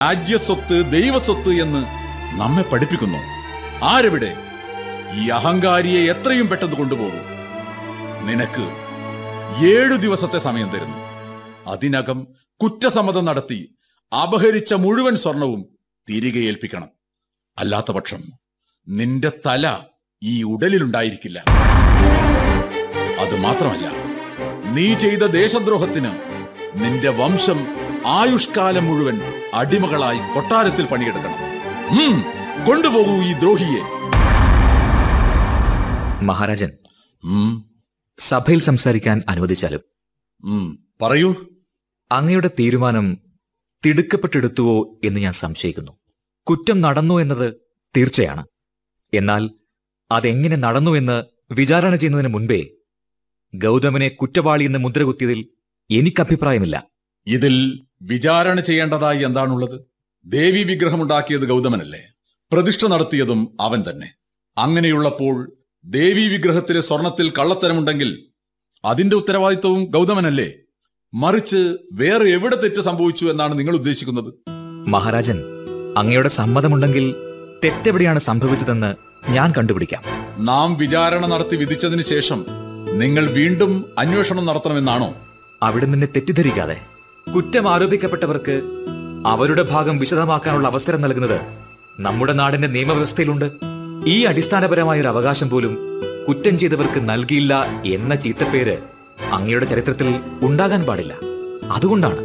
രാജ്യസ്വത്ത് ദൈവസ്വത്ത് എന്ന് നമ്മെ പഠിപ്പിക്കുന്നു ആരെവിടെ ഈ അഹങ്കാരിയെ എത്രയും പെട്ടെന്ന് കൊണ്ടുപോകൂ നിനക്ക് ഏഴു ദിവസത്തെ സമയം തരുന്നു അതിനകം കുറ്റസമ്മതം നടത്തി അപഹരിച്ച മുഴുവൻ സ്വർണവും തിരികെ ഏൽപ്പിക്കണം അല്ലാത്ത പക്ഷം നിന്റെ തല ഈ ഉടലിലുണ്ടായിരിക്കില്ല അത് മാത്രമല്ല നീ ചെയ്ത ദേശദ്രോഹത്തിന് നിന്റെ വംശം ആയുഷ്കാലം മുഴുവൻ അടിമകളായി കൊട്ടാരത്തിൽ പണിയെടുക്കണം ഉം, കൊണ്ടുപോകൂ ഈ ദ്രോഹിയെ മഹാരാജൻ ഉം, സഭയിൽ സംസാരിക്കാൻ അനുവദിച്ചാലും ഉം, പറയൂ അങ്ങയുടെ തീരുമാനം തിടുക്കപ്പെട്ടെടുത്തുവോ എന്ന് ഞാൻ സംശയിക്കുന്നു കുറ്റം നടന്നു എന്നത് തീർച്ചയാണ് എന്നാൽ അതെങ്ങനെ നടന്നു എന്ന് വിചാരണ ചെയ്യുന്നതിന് മുൻപേ ഗൗതമനെ കുറ്റവാളി എന്ന് മുദ്രകുത്തിയതിൽ എനിക്ക് അഭിപ്രായമില്ല ഇതിൽ വിചാരണ ചെയ്യേണ്ടതായി എന്താണുള്ളത് ദേവി വിഗ്രഹമുണ്ടാക്കിയത് ഗൗതമനല്ലേ പ്രതിഷ്ഠ നടത്തിയതും അവൻ തന്നെ അങ്ങനെയുള്ളപ്പോൾ ദേവി വിഗ്രഹത്തിലെ സ്വർണത്തിൽ കള്ളത്തരമുണ്ടെങ്കിൽ അതിന്റെ ഉത്തരവാദിത്വവും ഗൗതമനല്ലേ മറിച്ച് വേറെ എവിടെ തെറ്റ് സംഭവിച്ചു എന്നാണ് നിങ്ങൾ ഉദ്ദേശിക്കുന്നത് മഹാരാജൻ അങ്ങയുടെ സമ്മതമുണ്ടെങ്കിൽ തെറ്റെവിടെയാണ് സംഭവിച്ചതെന്ന് ഞാൻ കണ്ടുപിടിക്കാം നാം വിചാരണ നടത്തി വിധിച്ചതിന് ശേഷം നിങ്ങൾ വീണ്ടും അന്വേഷണം നടത്തണമെന്നാണോ അവിടെ നിന്നെ തെറ്റിദ്ധരിക്കാതെ കുറ്റം ആരോപിക്കപ്പെട്ടവർക്ക് അവരുടെ ഭാഗം വിശദമാക്കാനുള്ള അവസരം നൽകുന്നത് നമ്മുടെ നാടിന്റെ നിയമവ്യവസ്ഥയിലുണ്ട് ഈ അടിസ്ഥാനപരമായ ഒരു അവകാശം പോലും കുറ്റം ചെയ്തവർക്ക് നൽകിയില്ല എന്ന ചീത്തപ്പേര് അങ്ങയുടെ ചരിത്രത്തിൽ ഉണ്ടാകാൻ പാടില്ല അതുകൊണ്ടാണ്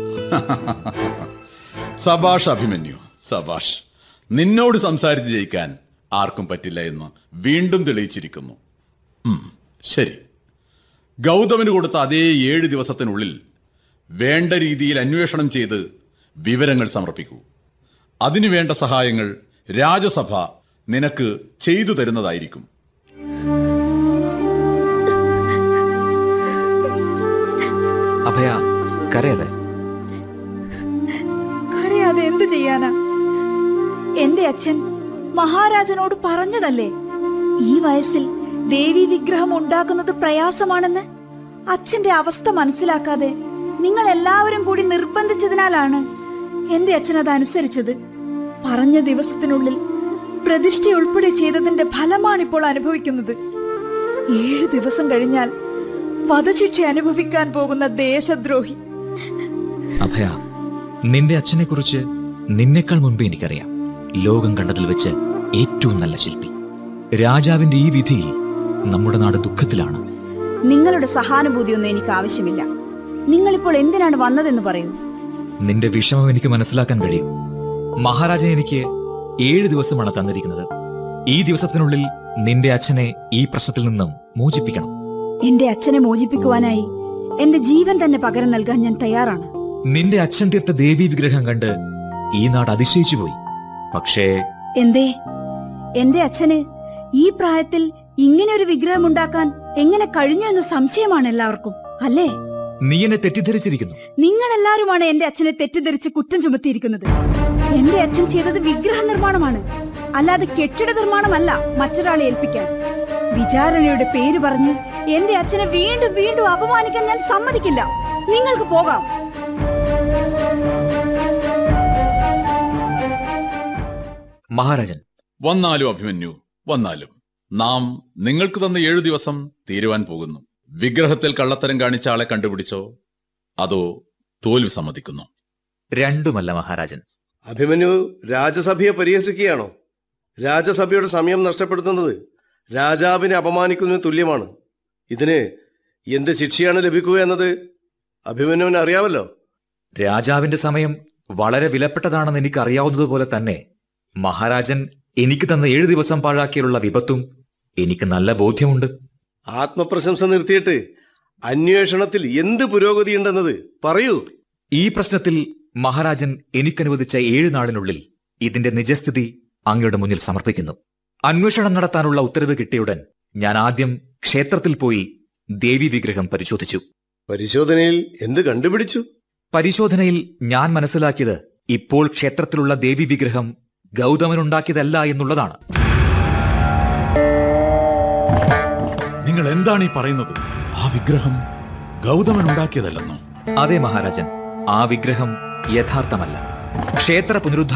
സബാഷ് അഭിമന്യു സബാഷ് നിന്നോട് സംസാരിച്ച് ജയിക്കാൻ ആർക്കും പറ്റില്ല എന്ന് വീണ്ടും തെളിയിച്ചിരിക്കുന്നു ഉം, ശരി ഗൗതമന് കൊടുത്ത അതേ ഏഴ് ദിവസത്തിനുള്ളിൽ വേണ്ട രീതിയിൽ അന്വേഷണം ചെയ്ത് വിവരങ്ങൾ സമർപ്പിക്കൂ അതിനുവേണ്ട സഹായങ്ങൾ രാജസഭ നിനക്ക് ചെയ്തു തരുന്നതായിരിക്കും അഭയ കരയാതെ കരയാതെ എന്ത് ചെയ്യാനാ എന്റെ അച്ഛൻ മഹാരാജനോട് പറഞ്ഞതല്ലേ ഈ വയസ്സിൽ ദേവി വിഗ്രഹം ഉണ്ടാക്കുന്നത് പ്രയാസമാണെന്ന് അച്ഛന്റെ അവസ്ഥ മനസ്സിലാക്കാതെ നിങ്ങൾ എല്ലാവരും കൂടി നിർബന്ധിച്ചതിനാലാണ് എന്റെ അച്ഛൻ അത് അനുസരിച്ചത് പറഞ്ഞ ദിവസത്തിനുള്ളിൽ പ്രതിഷ്ഠ ഉൾപ്പെടെ ചെയ്തതിന്റെ ഫലമാണിപ്പോൾ അനുഭവിക്കുന്നത് ഏഴ് ദിവസം കഴിഞ്ഞാൽ വധശിക്ഷ അനുഭവിക്കാൻ പോകുന്ന ദേശദ്രോഹി അഭയ നിന്റെ അച്ഛനെ കുറിച്ച് നിന്നേക്കാൾ മുൻപേ എനിക്കറിയാം ലോകം കണ്ടതിൽ വെച്ച് ഏറ്റവും നല്ല ശില്പി രാജാവിന്റെ ഈ വിധിയിൽ നമ്മുടെ നാട് ദുഃഖത്തിലാണ് നിങ്ങളുടെ സഹാനുഭൂതിയൊന്നും എനിക്ക് ആവശ്യമില്ല നിങ്ങളിപ്പോൾ എന്തിനാണ് വന്നതെന്ന് പറയൂ നിന്റെ വിഷമം എനിക്ക് മനസ്സിലാക്കാൻ കഴിയും മഹാരാജൻ എനിക്ക് ഏഴ് ദിവസമാണ് തന്നിരിക്കുന്നത് ഈ ദിവസത്തിനുള്ളിൽ നിന്റെ അച്ഛനെ ഈ പ്രശ്നത്തിൽ നിന്നും മോചിപ്പിക്കണം എന്റെ അച്ഛനെ മോചിപ്പിക്കുവാനായി എന്റെ ജീവൻ തന്നെ പകരം നൽകാൻ ഞാൻ തയ്യാറാണ് നിന്റെ അച്ഛൻ തീർത്ത ദേവി വിഗ്രഹം കണ്ട് ഈ നാട് അതിശയിച്ചു പോയി പക്ഷേ എന്തേ എന്റെ അച്ഛന് ഈ പ്രായത്തിൽ ഇങ്ങനെ ഒരു വിഗ്രഹം ഉണ്ടാക്കാൻ എങ്ങനെ കഴിഞ്ഞു എന്ന് സംശയമാണ് എല്ലാവർക്കും അല്ലേ നീ എന്നെ തെറ്റിദ്ധരിച്ചിരിക്കുന്നു നിങ്ങൾ എല്ലാവരുമാണ് എന്റെ അച്ഛനെ തെറ്റിദ്ധരിച്ച് കുറ്റം ചുമത്തിയിരിക്കുന്നത് എന്റെ അച്ഛൻ ചെയ്തത് വിഗ്രഹ നിർമ്മാണമാണ് അല്ലാതെ കെട്ടിട നിർമ്മാണമല്ല മറ്റൊരാളെ ഏൽപ്പിക്കാൻ വിചാരണയുടെ പേര് പറഞ്ഞ് എന്റെ അച്ഛനെ വീണ്ടും വീണ്ടും അപമാനിക്കാൻ ഞാൻ സമ്മതിക്കില്ല നിങ്ങൾക്ക് പോകാം മഹാരാജൻ വന്നാലും അഭിമന്യു വന്നാലും നാം നിങ്ങൾക്ക് തന്ന ഏഴു ദിവസം തീരുവാൻ പോകുന്നു വിഗ്രഹത്തിൽ കള്ളത്തരം കാണിച്ച ആളെ കണ്ടുപിടിച്ചോ അതോ തോൽവി സമ്മതിക്കുന്നു രണ്ടുമല്ല മഹാരാജൻ അഭിമന്യു രാജസഭയെ പരിഹസിക്കുകയാണോ രാജസഭയുടെ സമയം നഷ്ടപ്പെടുത്തുന്നത് രാജാവിനെ അപമാനിക്കുന്നതിന് തുല്യമാണ് ഇതിന് എന്ത് ശിക്ഷയാണ് ലഭിക്കുക എന്നത് അഭിമന്യുവിന് അറിയാമല്ലോ രാജാവിന്റെ സമയം വളരെ വിലപ്പെട്ടതാണെന്ന് എനിക്ക് അറിയാവുന്നതുപോലെ തന്നെ മഹാരാജൻ എനിക്ക് തന്ന ഏഴ് ദിവസം പാഴാക്കിയുള്ള വിപത്തും എനിക്ക് നല്ല ബോധ്യമുണ്ട് ആത്മപ്രശംസ നിർത്തിയിട്ട് അന്വേഷണത്തിൽ എന്ത് പുരോഗതിയുണ്ടെന്നത് പറയൂ ഈ പ്രശ്നത്തിൽ മഹാരാജൻ എനിക്കനുവദിച്ച ഏഴ് നാളിനുള്ളിൽ ഇതിന്റെ നിജസ്ഥിതി അങ്ങയുടെ മുന്നിൽ സമർപ്പിക്കുന്നു അന്വേഷണം നടത്താനുള്ള ഉത്തരവ് കിട്ടിയുടൻ ഞാൻ ആദ്യം ക്ഷേത്രത്തിൽ പോയി ദേവി വിഗ്രഹം പരിശോധിച്ചു പരിശോധനയിൽ എന്ത് കണ്ടുപിടിച്ചു പരിശോധനയിൽ ഞാൻ മനസ്സിലാക്കിയത് ഇപ്പോൾ ക്ഷേത്രത്തിലുള്ള ദേവി വിഗ്രഹം ഗൗതമനുണ്ടാക്കിയതല്ല എന്നുള്ളതാണ് നിങ്ങൾ എന്താണ് ഈ പറയുന്നത് ആ വിഗ്രഹം ഗൗതമൻ ഉണ്ടാക്കിയതല്ലെന്നോ അതെ മഹാരാജൻ ആ വിഗ്രഹം യഥാർത്ഥമല്ല ക്ഷേത്ര പുനരുദ്ധാരണ